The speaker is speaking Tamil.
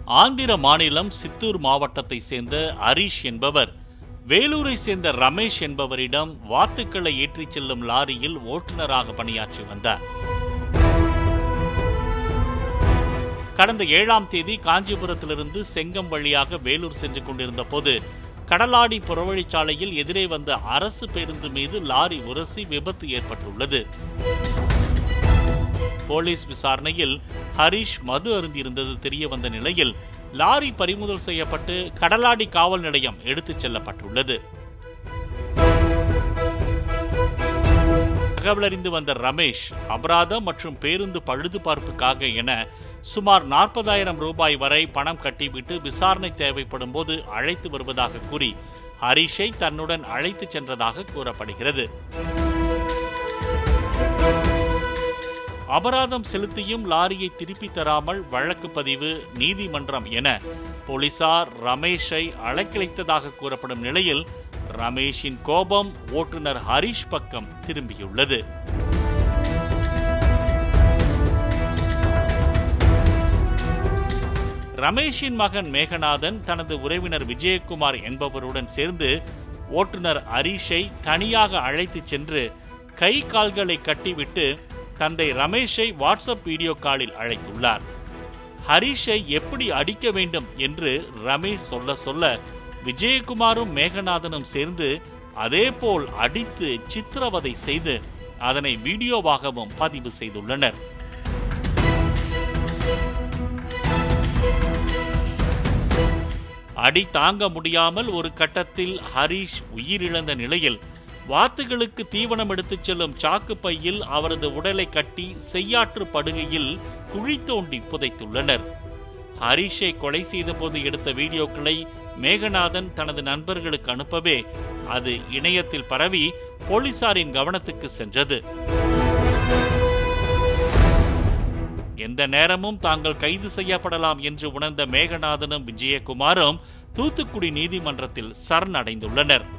ஆந்திர மாநிலம் சித்தூர் மாவட்டத்தை சேர்ந்த ஹரீஷ் என்பவர் வேலூரை சேர்ந்த ரமேஷ் என்பவரிடம் வாத்துக்களை ஏற்றிச் செல்லும் லாரியில் ஓட்டுநராக பணியாற்றி வந்தார் கடந்த ஏழாம் தேதி காஞ்சிபுரத்திலிருந்து செங்கம் வழியாக வேலூர் சென்று கொண்டிருந்த போது கடலாடி புறவழிச்சாலையில் எதிரே வந்த அரசு பேருந்து மீது லாரி உரசி விபத்து ஏற்பட்டுள்ளது போலீஸ் விசாரணையில் ஹரீஷ் மது அருந்தியிருந்தது தெரிய வந்த நிலையில் லாரி பறிமுதல் செய்யப்பட்டு கடலாடி காவல் நிலையம் எடுத்துச் செல்லப்பட்டுள்ளது தகவலறிந்து வந்த ரமேஷ் அபராதம் மற்றும் பேருந்து பழுது பார்ப்புக்காக என சுமார் நாற்பதாயிரம் ரூபாய் வரை பணம் கட்டிவிட்டு விசாரணை தேவைப்படும் போது அழைத்து வருவதாக கூறி ஹரிஷை தன்னுடன் அழைத்துச் சென்றதாக கூறப்படுகிறது அபராதம் செலுத்தியும் லாரியை திருப்பி தராமல் வழக்கு பதிவு நீதிமன்றம் என போலீசார் ரமேஷை அலைக்கழித்ததாக கூறப்படும் நிலையில் ரமேஷின் கோபம் ஓட்டுநர் ஹரிஷ் பக்கம் திரும்பியுள்ளது ரமேஷின் மகன் மேகநாதன் தனது உறவினர் விஜயகுமார் என்பவருடன் சேர்ந்து ஓட்டுநர் ஹரீஷை தனியாக அழைத்துச் சென்று கை கால்களை கட்டிவிட்டு தந்தை ரமேஷை வாட்ஸ்அப் வீடியோ காலில் அழைத்துள்ளார் ஹரீஷை எப்படி அடிக்க வேண்டும் என்று ரமேஷ் சொல்ல சொல்ல விஜயகுமாரும் மேகநாதனும் சேர்ந்து அதேபோல் அடித்து சித்திரவதை செய்து அதனை வீடியோவாகவும் பதிவு செய்துள்ளனர் அடி தாங்க முடியாமல் ஒரு கட்டத்தில் ஹரீஷ் உயிரிழந்த நிலையில் வாத்துகளுக்கு தீவனம் எடுத்துச் செல்லும் சாக்கு பையில் அவரது உடலை கட்டி செய்யாற்று படுகையில் குழி தோண்டி புதைத்துள்ளனர் ஹரீஷை கொலை செய்த போது எடுத்த வீடியோக்களை மேகநாதன் தனது நண்பர்களுக்கு அனுப்பவே அது இணையத்தில் பரவி போலீசாரின் கவனத்துக்கு சென்றது எந்த நேரமும் தாங்கள் கைது செய்யப்படலாம் என்று உணர்ந்த மேகநாதனும் விஜயகுமாரும் தூத்துக்குடி நீதிமன்றத்தில் சரணடைந்துள்ளனர்